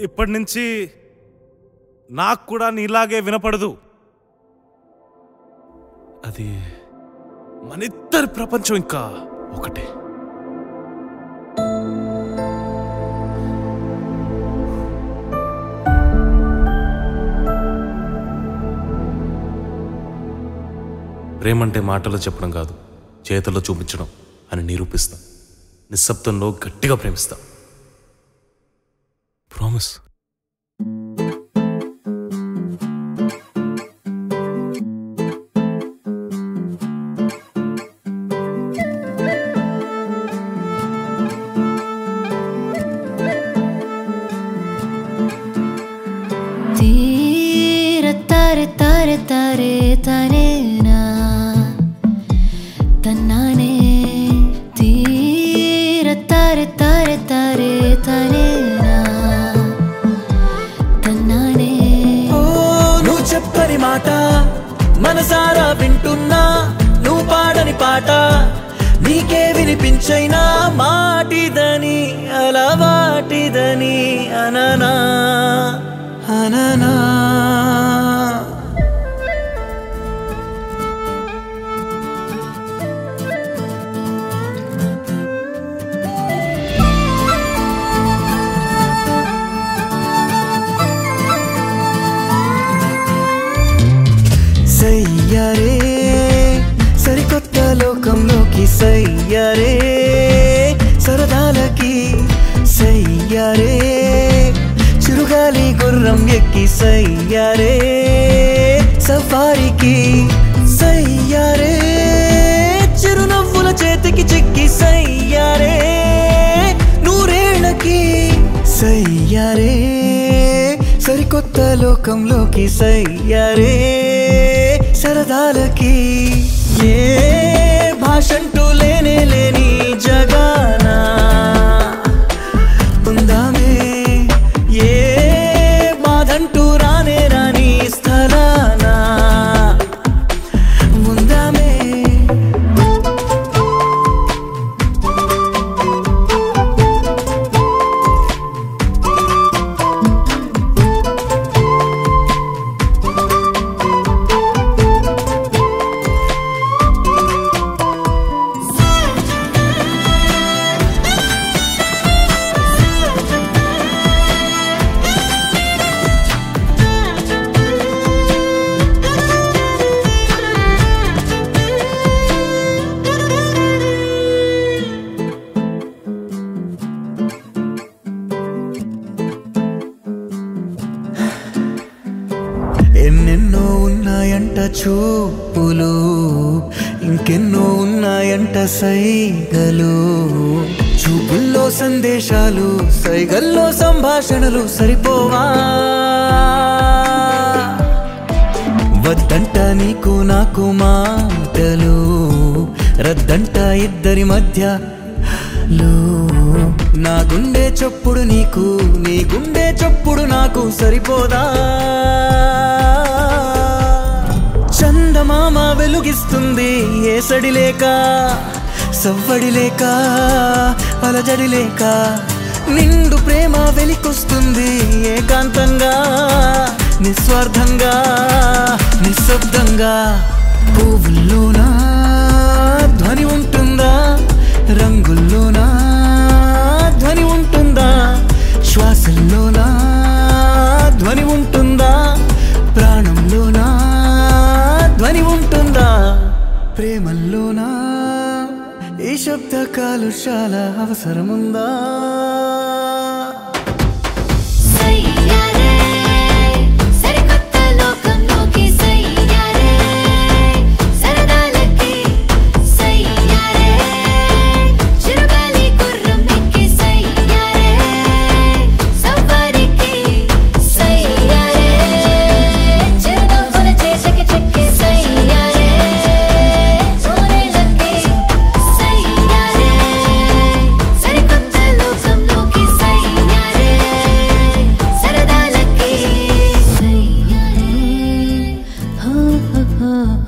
ఇప్పటి నుంచి నాకు కూడా నీలాగే వినపడదు అది మనిద్దరి ప్రపంచం ఇంకా ఒకటే ప్రేమంటే మాటలో చెప్పడం కాదు చేతల్లో చూపించడం అని నిరూపిస్తాం నిశ్శబ్దంలో గట్టిగా ప్రేమిస్తాం ప్రామిస్ തീരെ താരെ താരെ താരെ തനേനാ തന്നാനെ തീരെ താരെ താരെ താരെ തനേനാ തന്നാനെ ఓ నువ్వు చెప్పని మాట మనసారా వింటున్నా నువ్వు పాడని పాట నీకే వినిపించైనా మాటిదని అలవాటిదని అననా అననా సయ్యారే సరికొత్త లోకంలోకి సయ్యారే సరదాలకి సయ్యారే చిరుగాలి గుర్రం ఎక్కి సయ్యారే సఫారీకి సయ్యారే చిరునవ్వుల చేతికి చిక్కి సయ్యారే నూరేళ్ళకి సయ్యారే సరికొత్త లోకంలోకి సయ్యారే సరదాలకి ఏ భాషంటూ లేనే లేని జగానా ఉందామే ఏ బాధంటూ రానే రాని స్థలానా ఉందామే ఎన్నెన్నో ఉన్నాయంట చూపులు ఇంకెన్నో ఉన్నాయంట సైగలు చూపుల్లో సందేశాలు సైగల్లో సంభాషణలు సరిపోవా వద్దంట నీకు నాకు మాటలు రద్దంట ఇద్దరి మధ్య లో నా గుండె చప్పుడు నీకు నీ గుండె చప్పుడు నాకు సరిపోదా చందమామ వెలుగిస్తుంది ఏసడి లేక సవ్వడి లేక అలజడి లేక నిండు ప్రేమ వెలికొస్తుంది ఏకాంతంగా నిస్వార్థంగా నిశ్శబ్దంగా పువ్వుల్లోనా ధ్వని ఉంటుందా రంగుల్లోనా ధ్వని ఉంటుందా శ్వాసల్లోనా ధ్వని ఉంటుందా ప్రాణంలోనా ధ్వని ఉంటుందా ప్రేమల్లోనా ఈ శబ్ద కాలుష్యాల అవసరముందా సయ్యారే సరికొత్త లోకంలోకి సయ్యారే సరదాలకి సయ్యారే చిరుగాలి గుర్రం ఎక్కి సయ్యారే సఫారీకి సయ్యారే చిరునవ్వుల చేతికి చిక్కి సయ్యారే నూరేళ్ళకి సయ్యారే సరికొత్త లోకంలోకి సయ్యారే సరదాలకి సయ్యారే హో హో హో